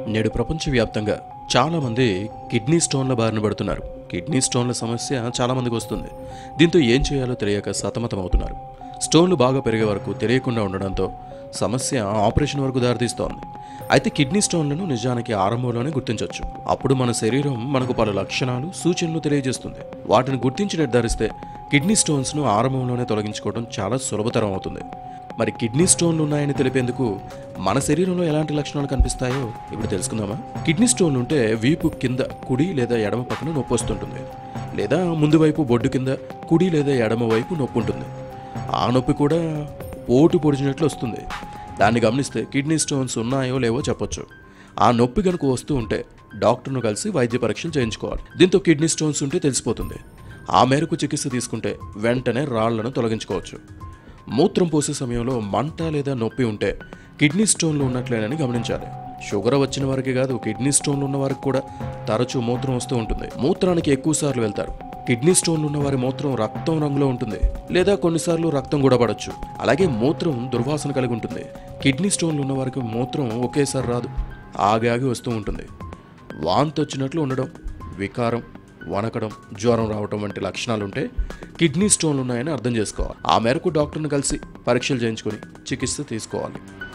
నేడు ప్రపంచవ్యాప్తంగా చాలామంది కిడ్నీ స్టోన్ల బారిన పడుతున్నారు కిడ్నీ స్టోన్ల సమస్య చాలామందికి వస్తుంది దీంతో ఏం చేయాలో తెలియక సతమతమవుతున్నారు స్టోన్లు బాగా పెరిగే వరకు తెలియకుండా ఉండడంతో సమస్య ఆపరేషన్ వరకు దారితీస్తోంది అయితే కిడ్నీ స్టోన్లను నిజానికి ఆరంభంలోనే గుర్తించవచ్చు అప్పుడు మన శరీరం మనకు పలు లక్షణాలు సూచనలు తెలియజేస్తుంది వాటిని గుర్తించి నిర్ధారిస్తే కిడ్నీ స్టోన్స్ను ఆరంభంలోనే తొలగించుకోవడం చాలా సులభతరం అవుతుంది మరి కిడ్నీ స్టోన్లు ఉన్నాయని తెలిపేందుకు మన శరీరంలో ఎలాంటి లక్షణాలు కనిపిస్తాయో ఇప్పుడు తెలుసుకుందామా కిడ్నీ స్టోన్లు ఉంటే వీపు కింద కుడి లేదా ఎడమ పక్కన నొప్పి వస్తుంటుంది లేదా ముందు వైపు బొడ్డు కింద కుడి లేదా ఎడమ వైపు నొప్పి ఉంటుంది ఆ నొప్పి కూడా ఓటు పొడిచినట్లు వస్తుంది దాన్ని గమనిస్తే కిడ్నీ స్టోన్స్ ఉన్నాయో లేవో చెప్పొచ్చు ఆ నొప్పి కనుక వస్తూ ఉంటే డాక్టర్ను కలిసి వైద్య పరీక్షలు చేయించుకోవాలి దీంతో కిడ్నీ స్టోన్స్ ఉంటే తెలిసిపోతుంది ఆ మేరకు చికిత్స తీసుకుంటే వెంటనే రాళ్లను తొలగించుకోవచ్చు మూత్రం పోసే సమయంలో మంట లేదా నొప్పి ఉంటే కిడ్నీ స్టోన్లు ఉన్నట్లేనని గమనించాలి షుగర్ వచ్చిన వారికి కాదు కిడ్నీ స్టోన్లు ఉన్న వారికి కూడా తరచూ మూత్రం వస్తూ ఉంటుంది మూత్రానికి ఎక్కువ సార్లు వెళ్తారు కిడ్నీ స్టోన్లు ఉన్న వారి మూత్రం రక్తం రంగులో ఉంటుంది లేదా కొన్నిసార్లు రక్తం కూడా పడవచ్చు అలాగే మూత్రం దుర్వాసన కలిగి ఉంటుంది కిడ్నీ స్టోన్లు ఉన్న వారికి మూత్రం ఒకేసారి రాదు ఆగి ఆగి వస్తూ ఉంటుంది వాంతి వచ్చినట్లు ఉండడం వికారం వణకడం జ్వరం రావడం వంటి లక్షణాలుంటే కిడ్నీ స్టోన్లు ఉన్నాయని అర్థం చేసుకోవాలి ఆ మేరకు డాక్టర్ని కలిసి పరీక్షలు చేయించుకొని చికిత్స తీసుకోవాలి